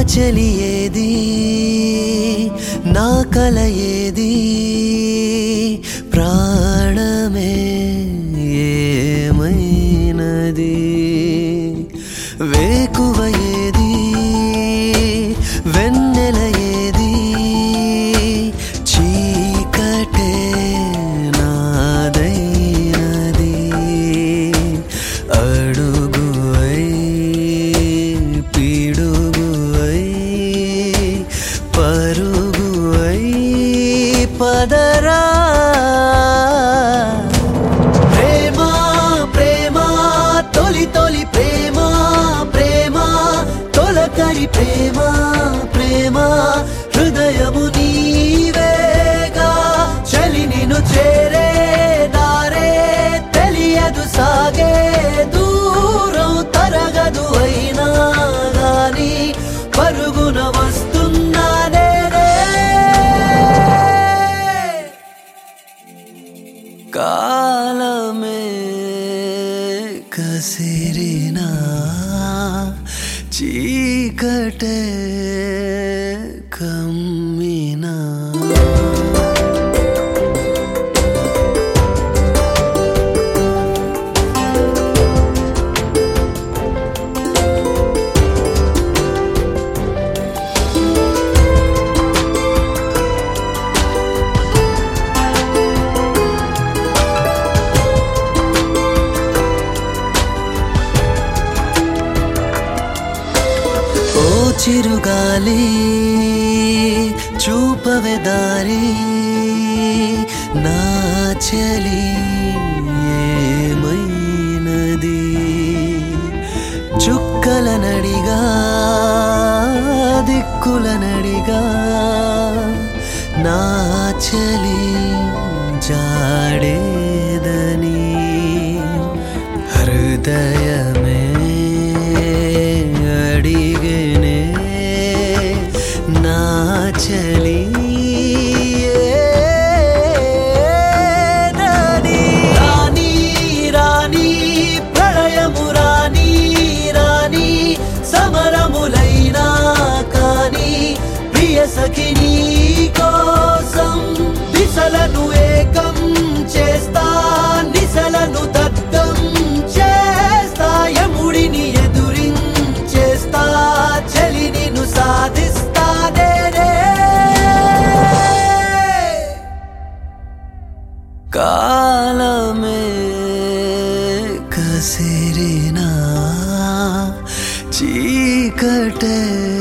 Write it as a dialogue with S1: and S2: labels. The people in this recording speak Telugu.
S1: చెలి ఏది నా కల ఏది ప్రాణమే ఏమైనది వేకువ ఏది వెన్నెల ఏది చీకటే నాదైనది అడుగువై పిడుగువై పరుగువై పదరా ప్రేమ ప్రేమ తొలి తొలి ప్రేమ ప్రేమ తొలకరి ప్రేమ ప్రేమ హృదయము నీవేగా చలి నిన్ను చేరే దారే తెలియదు సాగే దూరం తరగదు అయినా గాని పరుగున వస్తున్నా నేనే కాలమే కసిరినా చీకటే కమ్మినా ఓ చిరుగాలి చూపవే దారి నా చలి ఏమైనది చుక్కల నడిగా దిక్కుల నడిగా నా చలి జాడేదని హృదయమే అడిగనే నా చలి ఏదని? రాణి రాణి ప్రళయము రాణి రాణి సమరములైనా కానీ ప్రియ సఖిని కోసం దిశలను ఏకం చేస్తా నిశలను దద్దం చేస్తా యముడిని ఎదురించేస్తా చలి నిన్ను సాధిస్తా నేనే కాలమే కసిరినా చీకటే